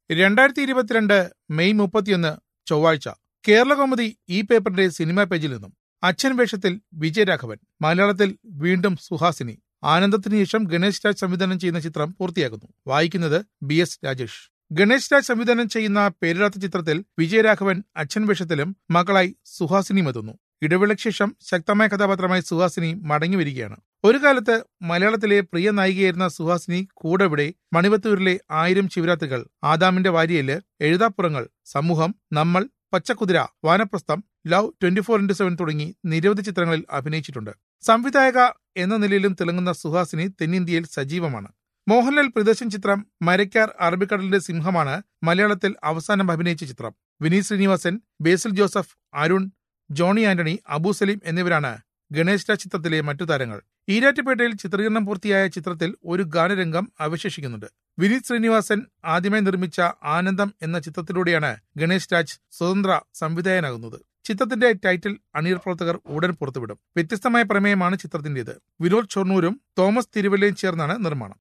രണ്ടായിരത്തി ഇരുപത്തിരണ്ട് മെയ് മുപ്പത്തിയൊന്ന് ചൊവ്വാഴ്ച കേരളകൗമുദി ഈ പേപ്പറിന്റെ സിനിമാ പേജിൽ നിന്നും അച്ഛൻ വേഷത്തിൽ വിജയരാഘവൻ മലയാളത്തിൽ വീണ്ടും സുഹാസിനി ആനന്ദത്തിന് ശേഷം ഗണേശ് രാജ് സംവിധാനം ചെയ്യുന്ന ചിത്രം പൂർത്തിയാകുന്നു വായിക്കുന്നത് ബി എസ് രാജേഷ് ഗണേശ് രാജ് സംവിധാനം ചെയ്യുന്ന പേരിടാത്ത ചിത്രത്തിൽ വിജയരാഘവൻ അച്ഛൻ വേഷത്തിലും മകളായി സുഹാസിനിയും എത്തുന്നു ഇടവേളയ്ക്ക് ശേഷം ശക്തമായ കഥാപാത്രമായി സുഹാസിനി മടങ്ങി വരികയാണ് ഒരു കാലത്ത് മലയാളത്തിലെ പ്രിയ നായികയായിരുന്ന സുഹാസിനി കൂടെവിടെ മണിവത്തൂരിലെ ആയിരം ശിവരാത്രികൾ ആദാമിന്റെ വാരിയല് Ezhuthapurangal Samooham Nammal Pachakuthira Vanaprastham love twenty four into seven തുടങ്ങി നിരവധി ചിത്രങ്ങളിൽ അഭിനയിച്ചിട്ടുണ്ട് സംവിധായക എന്ന നിലയിലും തിളങ്ങുന്ന സുഹാസിനി തെന്നിന്ത്യയിൽ സജീവമാണ് മോഹൻലാൽ പ്രദർശൻ ചിത്രം മരക്കാർ അറബിക്കടലിന്റെ സിംഹമാണ് മലയാളത്തിൽ അവസാനം അഭിനയിച്ച ചിത്രം വിനീത് ശ്രീനിവാസൻ ബേസിൽ ജോസഫ് അരുൺ ജോണി ആന്റണി അബു സലീം എന്നിവരാണ് ഗണേശ് രാജ് ചിത്രത്തിലെ മറ്റു താരങ്ങൾ ഈരാറ്റുപേട്ടയിൽ ചിത്രീകരണം പൂർത്തിയായ ചിത്രത്തിൽ ഒരു ഗാനരംഗം അവശേഷിക്കുന്നുണ്ട് വിനീത് ശ്രീനിവാസൻ ആദ്യമായി നിർമ്മിച്ച ആനന്ദം എന്ന ചിത്രത്തിലൂടെയാണ് ഗണേശ് രാജ് സ്വതന്ത്ര സംവിധായകനാകുന്നത് ചിത്രത്തിന്റെ ടൈറ്റിൽ അണിയർ പ്രവർത്തകർ ഉടൻ പുറത്തുവിടും വ്യത്യസ്തമായ പ്രമേയമാണ് ചിത്രത്തിന്റേത് വിനോദ് ഷൊർണൂരും തോമസ് തിരുവല്ലയും ചേർന്നാണ് നിർമ്മാണം